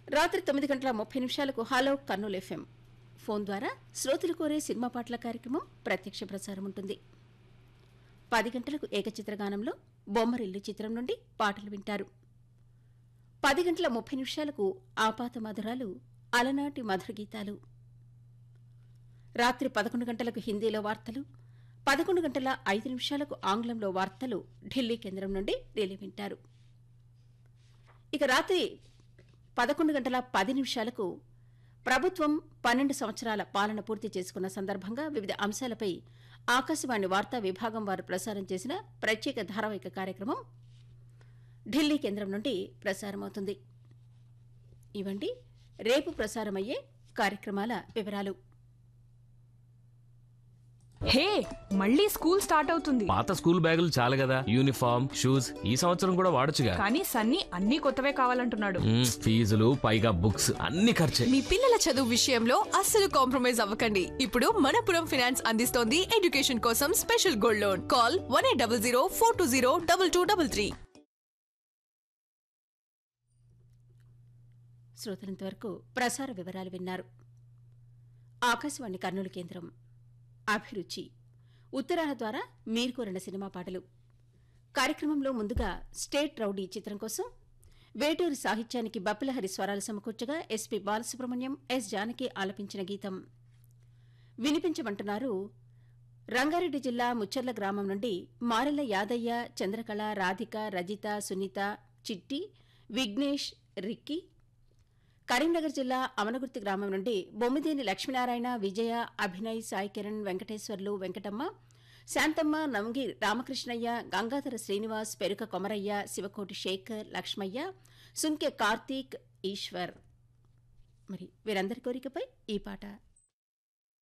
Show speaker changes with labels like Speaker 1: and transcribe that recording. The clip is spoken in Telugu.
Speaker 1: రాత్రి తొమ్మిది గంటల ముప్పై నిమిషాలకు హలో కర్నూలు ఎఫ్ఎం ఫోన్ ద్వారా శ్రోతలు కోరే సినిమా పాటల కార్యక్రమం ప్రత్యక్ష ప్రసారం ఉంటుంది పది గంటలకు ఏకచిత్రగానంలో బొమ్మరిల్లు చిత్రం నుండి పాటలు వింటారు పది గంటల ముప్పై నిమిషాలకు ఆపాత మధురాలు అలనాటి మధుర గీతాలు రాత్రి పదకొండు గంటలకు హిందీలో వార్తలు పదకొండు గంటల ఐదు నిమిషాలకు ఆంగ్లంలో వార్తలు ఢిల్లీ కేంద్రం నుండి ఢిల్లీ వింటారు ఇక రాత్రి పదకొండు గంటల పది నిమిషాలకు ప్రభుత్వం పన్నెండు సంవత్సరాల పాలన పూర్తి చేసుకున్న సందర్భంగా వివిధ అంశాలపై ఆకాశవాణి వార్తా విభాగం వారు ప్రసారం చేసిన ప్రత్యేక ధారావాహిక కార్యక్రమం ఢిల్లీ కేంద్రం నుండి ప్రసారమవుతుంది ఇవండి రేపు ప్రసారమయ్యే కార్యక్రమాల వివరాలు
Speaker 2: హే మళ్ళీ స్కూల్ స్టార్ట్ అవుతుంది
Speaker 3: పాత స్కూల్ బ్యాగులు చాలు కదా యూనిఫామ్ షూస్ ఈ సంవత్సరం కూడా వాడొచ్చుగా
Speaker 2: కానీ సన్నీ అన్ని కొత్తవే కావాలంటున్నాడు
Speaker 3: మ్మ్, ఫీజులు పైగా బుక్స్ అన్ని ఖర్చే
Speaker 4: మీ పిల్లల చదువు విషయంలో అస్సలు కాంప్రమైజ్ అవ్వకండి ఇప్పుడు మనపురం ఫైనాన్స్ అందిస్తోంది ఎడ్యుకేషన్ కోసం special gold loan call one eight double zero four two zero double two double three
Speaker 1: శ్రోతలంతవరకు ప్రసార వివరాలు విన్నారు ఆకాశవాణి కర్నూలు కేంద్రం అభిరుచి ఉత్తరాల ద్వారా మీరు కోరిన సినిమా పాటలు కార్యక్రమంలో ముందుగా స్టేట్ రౌడీ చిత్రం కోసం వేటూరి సాహిత్యానికి బప్పిలహరి స్వరాలు సమకూర్చగా ఎస్పి బాలసుబ్రహ్మణ్యం ఎస్ జానకి ఆలపించిన గీతం వినిపించమంటున్నారు రంగారెడ్డి జిల్లా ముచ్చర్ల గ్రామం నుండి మారెల యాదయ్య చంద్రకళ రాధిక రజిత సునీత చిట్టి విఘ్నేష్ రిక్కి కరీంనగర్ జిల్లా అమనగుర్తి గ్రామం నుండి బొమ్మిదేని లక్ష్మీనారాయణ విజయ అభినయ్ సాయి కిరణ్ వెంకటేశ్వర్లు వెంకటమ్మ శాంతమ్మ నవంగి రామకృష్ణయ్య గంగాధర శ్రీనివాస్ పెరుక కొమరయ్య శివకోటి శేఖర్ లక్ష్మయ్య సుంకె కార్తీక్ ఈశ్వర్ మరి వీరందరి కోరికపై ఈ పాట